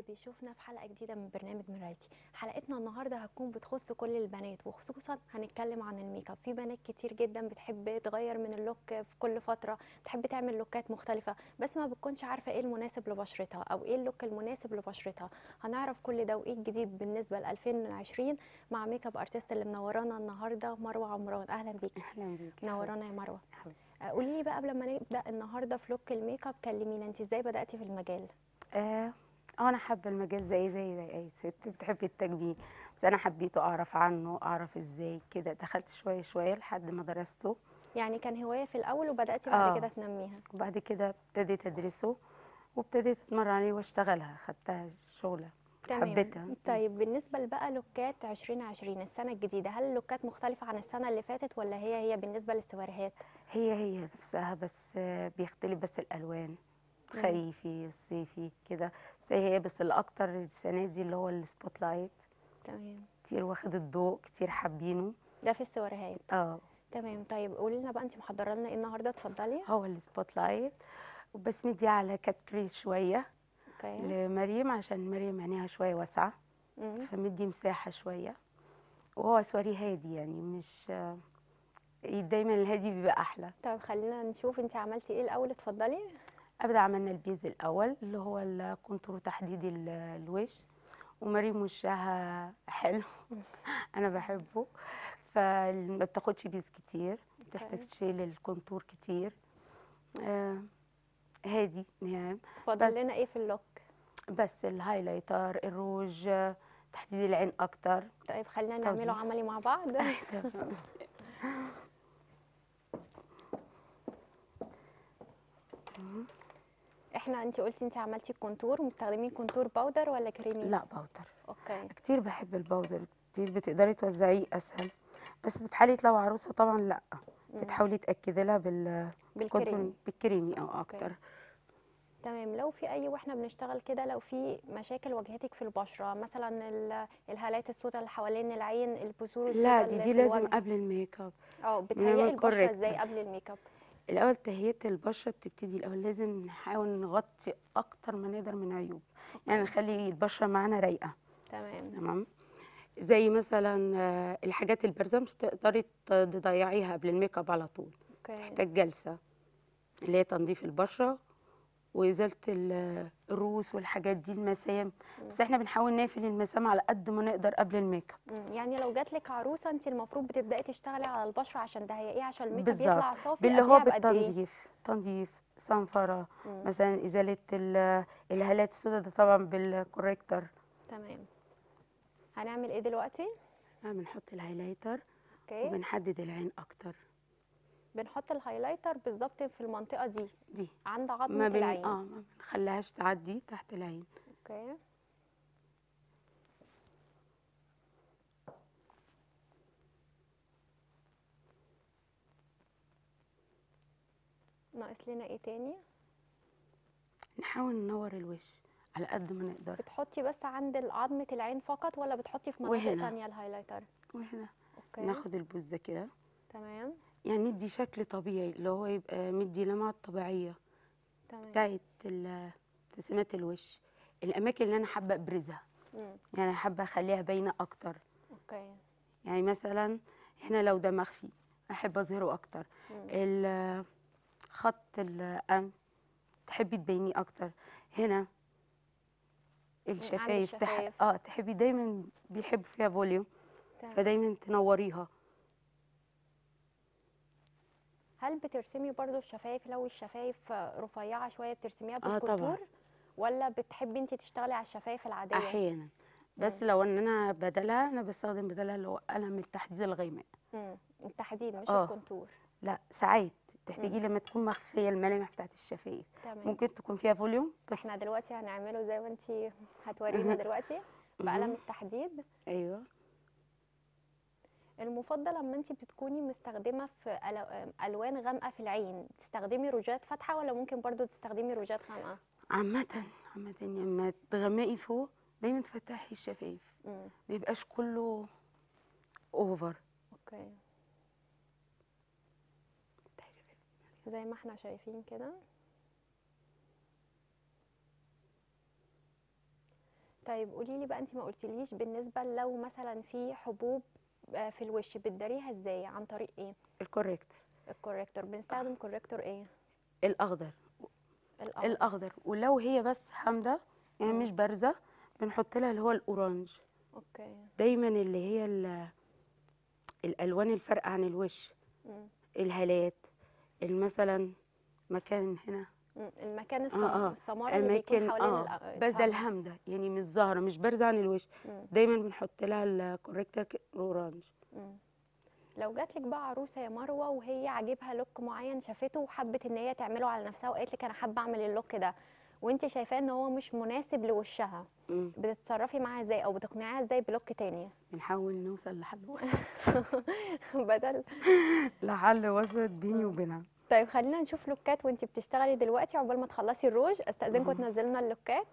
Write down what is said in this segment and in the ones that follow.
بيشوفنا في حلقة جديدة من برنامج مرايتي حلقتنا النهاردة هتكون بتخص كل البنات وخصوصا هنتكلم عن الميك اب في بنات كتير جدا بتحب تغير من اللوك في كل فترة بتحب تعمل لوكات مختلفة بس ما بتكونش عارفة ايه المناسب لبشرتها او ايه اللوك المناسب لبشرتها هنعرف كل ده وايه الجديد بالنسبة ل 2020 مع ميك اب ارتست اللي منورانا النهاردة مروة عمران اهلا بيكي اهلا بيك منورانا يا مروة حبيبتي. قولي لي بقى قبل ما نبدأ النهاردة في لوك الميك اب كلمينا انت ازاي بدأتي في المجال اه آه، انا حابه المجال زي زي زي اي ست بتحب التجميل بس انا حبيته اعرف عنه اعرف ازاي كده دخلت شويه شويه لحد ما درسته يعني كان هواية في الأول وبدأتي بعد آه. كده تنميها وبعد كده ابتديت ادرسه وابتديت اتمرن عليه واشتغلها خدتها شغله تمام حبيتها طيب بالنسبة بقى لوكات 2020 السنة الجديدة هل اللوكات مختلفة عن السنة اللي فاتت ولا هي هي بالنسبة للسواريهات؟ هي هي نفسها بس آه، بيختلف بس الالوان مم. خريفي صيفي كده بس هي هي بس الاكتر السنه دي اللي هو السبوت لايت تمام كتير واخد الضوء كتير حابينه ده في السواريهات اه تمام طيب قولي لنا بقى انت محضرة لنا ايه النهاردة اتفضلي هو السبوت لايت وبس مدي على كات كريس شويه اوكي لمريم عشان مريم عينيها شويه واسعه مم. فمدي مساحه شويه وهو سوري هادي يعني مش دايما الهادي بيبقى احلى طيب خلينا نشوف انت عملتي ايه الأول اتفضلي ابدا عملنا البيز الاول اللي هو الكونتور وتحديد ال- الوش ومريم وشها حلو انا بحبه فما بتاخدش بيز كتير بتحتاج أوكي. تشيل الكونتور كتير آه هادي نعم اتفضل بس- لنا ايه في اللوك؟ بس الهايلايتر الروج آه، تحديد العين اكتر طيب خلينا نعمله توضيح. عملي مع بعض احنا انت قلتي انت عملتي الكونتور مستخدمين كونتور باودر ولا كريمي؟ لا باودر اوكي كتير بحب الباودر كتير بتقدري توزعيه اسهل بس في حاله لو عروسه طبعا لا مم. بتحاولي تاكدي لها بال بالكريمي كونتور- بالكريمي او اكتر تمام لو في اي واحنا بنشتغل كده لو في مشاكل واجهتك في البشره مثلا ال- الهالات السوداء اللي حوالين العين البذور لا السوداء دي اللي دي في لازم الوجه. قبل الميك اب اه بنعمل بتهيئي البشره ازاي corrector. قبل الميك اب الاول تهيئه البشره بتبتدي الاول لازم نحاول نغطي اكتر ما نقدر من عيوب يعني نخلي البشره معانا رايقه تمام تمام زي مثلا آه، الحاجات البارزه مش تقدري ت- تضيعيها قبل الميك اب على طول اوكي محتاج جلسه اللي هي تنظيف البشره وازاله ال- الروس والحاجات دي المسام بس احنا بنحاول نقفل المسام على قد ما نقدر قبل الميك اب مم. يعني لو جات لك عروسه انت المفروض بتبداي تشتغلي على البشره عشان تهيئيه عشان الميك اب بالظبط. يطلع صافي باللي هو قبلها بقد ايه بالتنظيف تنظيف صنفره مم. مثلا ازاله ال- الهالات السوداء ده طبعا بالكوريكتور تمام هنعمل ايه دلوقتي بنحط الهايلايتر اوكي وبنحدد العين اكتر بنحط الهايلايتر بالظبط في المنطقه دي دي عند ما عظمه بن... العين اه ما بنخليهاش تعدي تحت العين اوكي ناقص لنا ايه تاني نحاول ننور الوش على قد ما نقدر بتحطي بس عند عظمة العين فقط ولا بتحطي في مناطق وهنا. تانية الهايلايتر واحنا اوكي ناخد البوز ده كده تمام يعني ندي شكل طبيعي اللي هو يبقى مدي لمعة طبيعية تمام بتاعت ال- تسمات الوش الأماكن اللي أنا حابة أبرزها مم. يعني حابة أخليها باينة أكتر اوكي يعني مثلا هنا لو ده مخفي أحب أظهره أكتر مم. ال- خط الأنف تحبي تبينيه أكتر هنا الشفايف تح... الشفايف. اه تحبي دايما بيحبوا فيها فوليوم تمام. فدايما تنوريها هل بترسمي برضو الشفايف لو الشفايف رفيعة شوية بترسميها آه طبعاً. بالكونتور ولا بتحبي انت تشتغلي على الشفايف العادية احيانا بس مم. لو ان انا بدلها انا بستخدم بدلها اللي هو قلم التحديد الغيماء مم. التحديد مش آه. الكونتور لا ساعات تحتاجي لما تكون مخفيه الملامح بتاعت الشفايف تمام ممكن تكون فيها فوليوم بس احنا دلوقتي هنعمله زي ما انت هتورينا دلوقتي بقلم مهم. التحديد ايوه المفضل لما انت بتكوني مستخدمه في ألو- الوان غامقه في العين تستخدمي روجات فاتحه ولا ممكن برضو تستخدمي روجات غامقه عامه عامه لما تغمقي فوق دايما تفتحي الشفايف مم. ما يبقاش كله اوفر اوكي زي ما احنا شايفين كده طيب قولي لي بقى انت ما قلتليش بالنسبه لو مثلا في حبوب آه، في الوش بتداريها ازاي عن طريق ايه الكوريكتور الكوريكتور بنستخدم كوريكتور ايه الاخضر الأخضر. الاخضر ولو هي بس حامضه يعني مم. مش بارزه بنحط لها اللي هو الاورانج اوكي دايما اللي هي ال- الالوان الفارقه عن الوش مم. الهالات مثلا مكان هنا مم. المكان الصم... اه اه السمار اللي بيكون اماكن حوالين اه الأ- بس ده الفم. الهامده يعني مش ظاهره مش بارزه عن الوش مم. دايما بنحط لها الكوريكتور اورانج مم. لو جات لك بقى عروسه يا مروه وهي عاجبها لوك معين شافته وحبت ان هي تعمله على نفسها وقالت لك انا حابه اعمل اللوك ده وانت شايفاه ان هو مش مناسب لوشها مم. بتتصرفي معاها ازاي او بتقنعيها ازاي بلوك تاني بنحاول نوصل لحل وسط بدل لحل وسط بيني وبينها طيب خلينا نشوف لوكات وانت بتشتغلي دلوقتي عقبال ما تخلصي الروج استاذنكم مهم. تنزلوا لنا اللوكات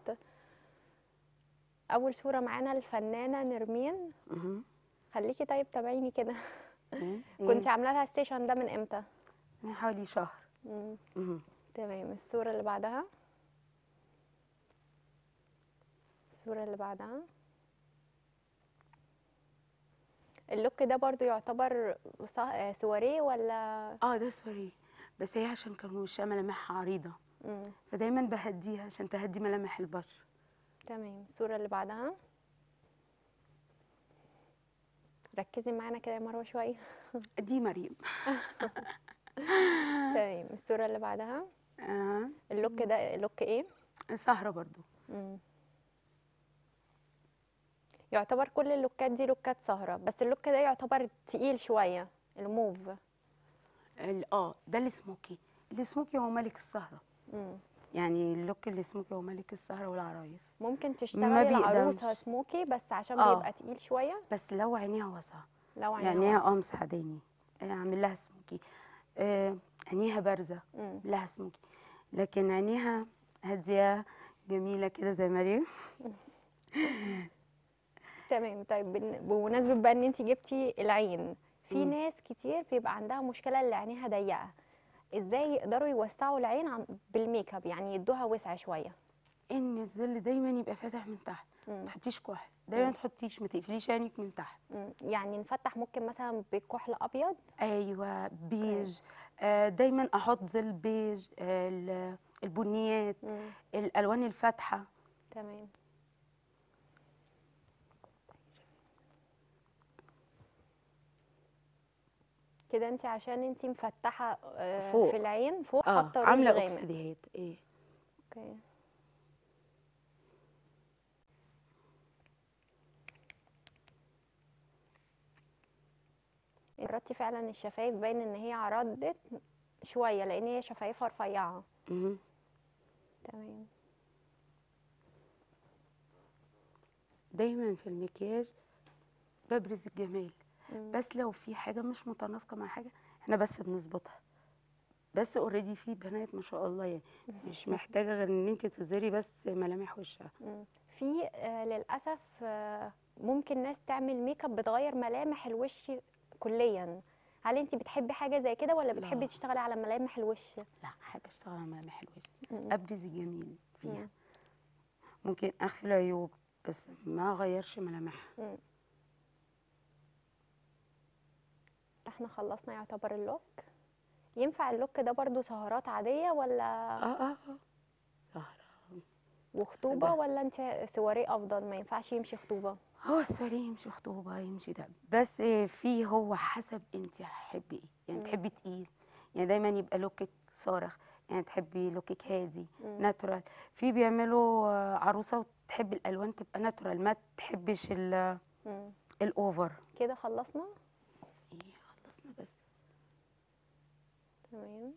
اول صوره معانا الفنانه نرمين مهم. خليكي طيب تابعيني كده إيه؟ كنت إيه؟ عامله لها السيشن ده من امتى من حوالي شهر مم. مهم. تمام الصورة اللي بعدها الصورة اللي بعدها اللوك ده برضو يعتبر ص- آه، سواريه ولا اه ده سوري بس هي عشان كان وشها ملامحها عريضه مم. فدايما بهديها عشان تهدي ملامح البشره تمام الصورة اللي بعدها ركزي معانا كده يا مروة شوية دي مريم تمام الصورة اللي بعدها آه. اللوك ده لوك ايه سهرة برضو مم. يعتبر كل اللوكات دي لوكات سهرة بس اللوك ده يعتبر تقيل شوية الموف ال- اه ده السموكي السموكي هو ملك السهرة مم. يعني اللوك السموكي هو ملك السهرة والعرايس ممكن ما تشتغلي العروسة بيقدمش. سموكي بس عشان آه. بيبقى تقيل شوية بس لو عينيها واسعة لو عينيها يعني هي واسعة. اه مساعداني اعمل لها سموكي آه عينيها بارزة مم. لها سموكي لكن عينيها هادية جميلة كده زي مريم تمام طيب بن- بمناسبة بقى ان انت جبتي العين في مم. ناس كتير بيبقى عندها مشكلة اللي عينيها ضيقة ازاي يقدروا يوسعوا العين عن بالميك اب يعني يدوها وسع شوية ان الظل دايما يبقى فاتح من تحت مم. ما تحطيش كحل دايما مم. ما تحطيش ما تقفليش عينك من تحت مم. يعني نفتح ممكن مثلا بكحل ابيض ايوه بيج آه دايما احط ظل بيج آه ال- البنيات مم. الالوان الفاتحه تمام كده انت عشان انت مفتحه آه، فوق. في العين فوق اه حاطه روج عامله غامق اوكسيدات ايه اوكي قربتي فعلا الشفايف باين ان هي عرضت شويه لان هي شفايفها رفيعه مهم. تمام دايما في المكياج ببرز الجمال مم. بس لو في حاجه مش متناسقه مع حاجه احنا بس بنظبطها بس اوريدي في بنات ما شاء الله يعني مش محتاجه غير ان انت تظهري بس ملامح وشها مم. في آه، للاسف آه، ممكن ناس تعمل ميك اب بتغير ملامح الوش كليا هل انت بتحبي حاجه زي كده ولا بتحبي لا. تشتغلي على ملامح الوش لا احب اشتغل على ملامح الوش مم. ابرز الجميل فيها مم. ممكن اخفي العيوب بس ما اغيرش ملامحها مم. احنا خلصنا يعتبر اللوك ينفع اللوك ده برضو سهرات عادية ولا اه اه اه سهرة وخطوبة ده. ولا انت سواريه افضل ما ينفعش يمشي خطوبة هو السؤال يمشي خطوبة يمشي ده بس في هو حسب انت هتحبي ايه يعني مم. تحبي تقيل يعني دايما يبقى لوكك صارخ يعني تحبي لوكك هادي مم. ناتورال في بيعملوا آه، عروسة وتحب الالوان تبقى ناتورال ما تحبش ال- مم. الاوفر كده خلصنا ايه خلصنا بس تمام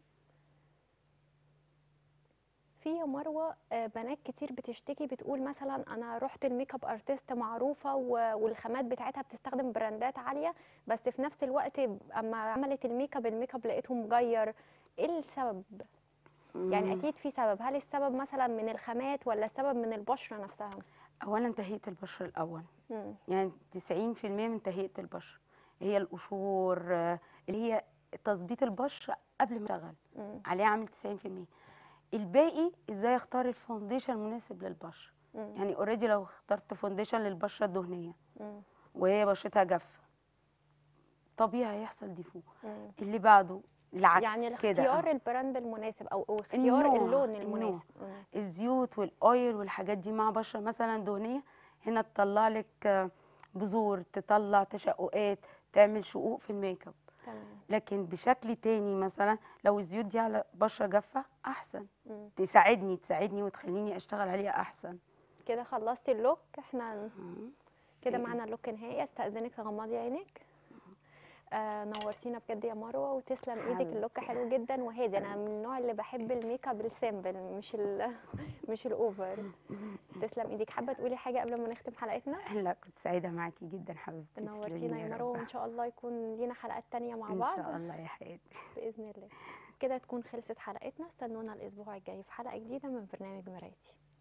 في يا مروة آه، بنات كتير بتشتكي بتقول مثلا انا رحت الميك اب ارتست معروفة و- والخامات بتاعتها بتستخدم براندات عالية بس في نفس الوقت اما عملت الميك اب الميك اب لقيته مغير ايه السبب يعني مم. اكيد في سبب هل السبب مثلا من الخامات ولا السبب من البشرة نفسها اولا تهيئة البشرة الاول مم. يعني 90% من تهيئة البشرة هي القشور آه، اللي هي تظبيط البشرة قبل ما اشتغل مم. عليه عامل 90% الباقي ازاي اختار الفاونديشن المناسب للبشرة مم. يعني اوريدي لو اخترت فونديشن للبشره الدهنيه مم. وهي بشرتها جافه طبيعي هيحصل ديفو مم. اللي بعده العكس يعني كده الاختيار البراند المناسب او أو اختيار النوع، اللون النوع. المناسب مم. الزيوت والاويل والحاجات دي مع بشره مثلا دهنيه هنا تطلع لك آه، بذور تطلع تشققات تعمل شقوق في الميك اب تمام لكن بشكل تاني مثلا لو الزيوت دي على بشره جافه احسن مم. تساعدني تساعدني وتخليني اشتغل عليها احسن كده خلصتي اللوك احنا مم. كده إيه. معانا اللوك نهائي استاذنك تغمضي عينك آه نورتينا بجد يا مروه وتسلم ايدك اللوك حبيبتي. حلو جدا وهادي انا من حبيبتي. النوع اللي بحب الميك اب السيمبل مش ال مش الاوفر تسلم ايدك حابه تقولي حاجه قبل ما نختم حلقتنا لا كنت سعيده معاكي جدا حبيبتي نورتينا تسلمي يا يا مروه رب وان شاء الله يكون لينا حلقات تانية مع ان بعض شاء الله يا حياتي باذن الله كده تكون خلصت حلقتنا استنونا الاسبوع الجاي في حلقه جديده من برنامج مرايتي